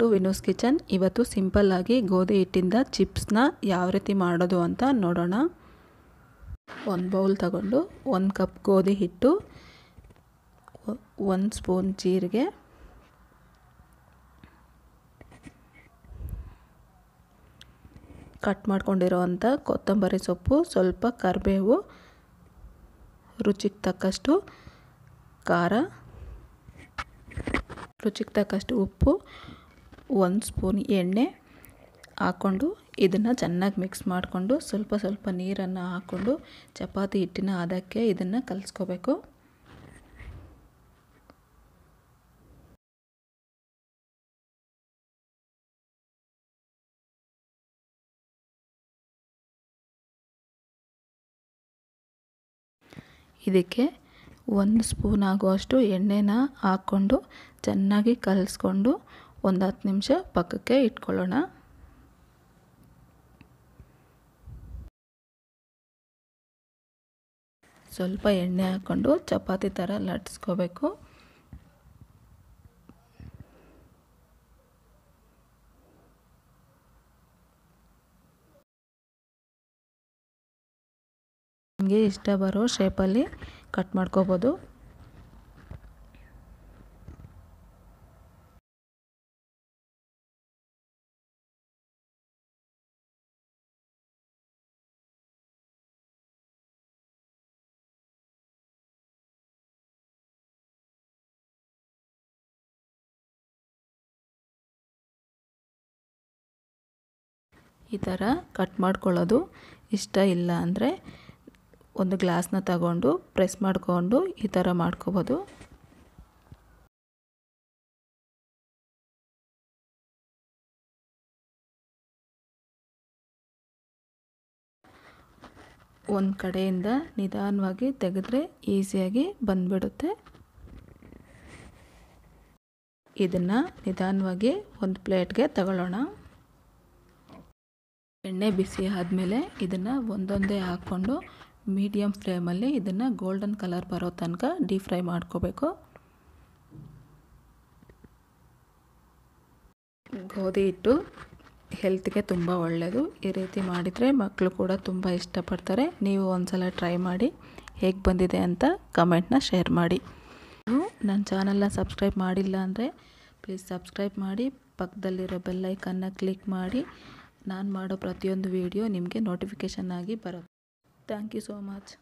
to ವಿನೂಸ್ kitchen ಇವತ್ತು ಸಿಂಪಲ್ಲಾಗಿ ಗೋಧಿ ಹಿಟ್ಟಿಂದ ಚಿಪ್ಸ್ನ ಯಾವ ರೀತಿ ಮಾಡೋದು ಅಂತ ನೋಡೋಣ ಒಂದು ಬೌಲ್ ತಗೊಂಡು ಒಂದು ಕಪ್ ಗೋಧಿ ಹಿಟ್ಟು ಒಂದು ಸ್ಪೂನ್ ಜೀರಿಗೆ ಕಟ್ ಮಾಡ್ಕೊಂಡಿರೋವಂಥ ಕೊತ್ತಂಬರಿ ಸೊಪ್ಪು ಸ್ವಲ್ಪ ಕರಿಬೇವು ರುಚಿಗೆ ತಕ್ಕಷ್ಟು ಖಾರ ರುಚಿಗೆ ತಕ್ಕಷ್ಟು ಉಪ್ಪು ಒಂದು ಸ್ಪೂನ್ ಎಣ್ಣೆ ಹಾಕ್ಕೊಂಡು ಇದನ್ನು ಚೆನ್ನಾಗಿ ಮಿಕ್ಸ್ ಮಾಡಿಕೊಂಡು ಸ್ವಲ್ಪ ಸ್ವಲ್ಪ ನೀರನ್ನು ಹಾಕ್ಕೊಂಡು ಚಪಾತಿ ಹಿಟ್ಟಿನ ಹದಕ್ಕೆ ಇದನ್ನು ಕಲಿಸ್ಕೋಬೇಕು ಇದಕ್ಕೆ ಒಂದು ಸ್ಪೂನ್ ಆಗುವಷ್ಟು ಎಣ್ಣೆನ ಹಾಕ್ಕೊಂಡು ಚೆನ್ನಾಗಿ ಕಲಿಸ್ಕೊಂಡು ಒಂದು ಹತ್ತು ನಿಮಿಷ ಪಕ್ಕಕ್ಕೆ ಇಟ್ಕೊಳ್ಳೋಣ ಸ್ವಲ್ಪ ಎಣ್ಣೆ ಹಾಕ್ಕೊಂಡು ಚಪಾತಿ ಥರ ಲಟ್ಸ್ಕೋಬೇಕು ನಿಮಗೆ ಇಷ್ಟ ಬರೋ ಶೇಪಲ್ಲಿ ಕಟ್ ಮಾಡ್ಕೋಬೋದು ಈ ಥರ ಕಟ್ ಮಾಡ್ಕೊಳ್ಳೋದು ಇಷ್ಟ ಇಲ್ಲ ಅಂದರೆ ಒಂದು ಗ್ಲಾಸ್ನ ತಗೊಂಡು ಪ್ರೆಸ್ ಮಾಡಿಕೊಂಡು ಈ ಥರ ಮಾಡ್ಕೋಬೋದು ಒಂದು ಕಡೆಯಿಂದ ನಿಧಾನವಾಗಿ ತೆಗೆದ್ರೆ ಈಸಿಯಾಗಿ ಬಂದ್ಬಿಡುತ್ತೆ ಇದನ್ನು ನಿಧಾನವಾಗಿ ಒಂದು ಪ್ಲೇಟ್ಗೆ ತಗೊಳ್ಳೋಣ ಎಣ್ಣೆ ಬಿಸಿ ಆದಮೇಲೆ ಇದನ್ನು ಒಂದೊಂದೇ ಹಾಕ್ಕೊಂಡು ಮೀಡಿಯಮ್ ಫ್ಲೇಮಲ್ಲಿ ಇದನ್ನು ಗೋಲ್ಡನ್ ಕಲರ್ ಬರೋ ತನಕ ಡೀಪ್ ಫ್ರೈ ಮಾಡ್ಕೋಬೇಕು ಗೋಧಿ ಹಿಟ್ಟು ಹೆಲ್ತ್ಗೆ ತುಂಬ ಒಳ್ಳೆಯದು ಈ ರೀತಿ ಮಾಡಿದರೆ ಮಕ್ಕಳು ಕೂಡ ತುಂಬ ಇಷ್ಟಪಡ್ತಾರೆ ನೀವು ಒಂದ್ಸಲ ಟ್ರೈ ಮಾಡಿ ಹೇಗೆ ಬಂದಿದೆ ಅಂತ ಕಮೆಂಟ್ನ ಶೇರ್ ಮಾಡಿ ನೀವು ನನ್ನ ಚಾನಲ್ನ ಸಬ್ಸ್ಕ್ರೈಬ್ ಮಾಡಿಲ್ಲ ಅಂದರೆ ಪ್ಲೀಸ್ ಸಬ್ಸ್ಕ್ರೈಬ್ ಮಾಡಿ ಪಕ್ಕದಲ್ಲಿರೋ ಬೆಲ್ಲೈಕನ್ನ ಕ್ಲಿಕ್ ಮಾಡಿ ನಾನು ಮಾಡೋ ಪ್ರತಿಯೊಂದು ವಿಡಿಯೋ ನಿಮಗೆ ನೋಟಿಫಿಕೇಷನ್ ಆಗಿ ಬರುತ್ತೆ ಥ್ಯಾಂಕ್ ಯು ಸೋ ಮಚ್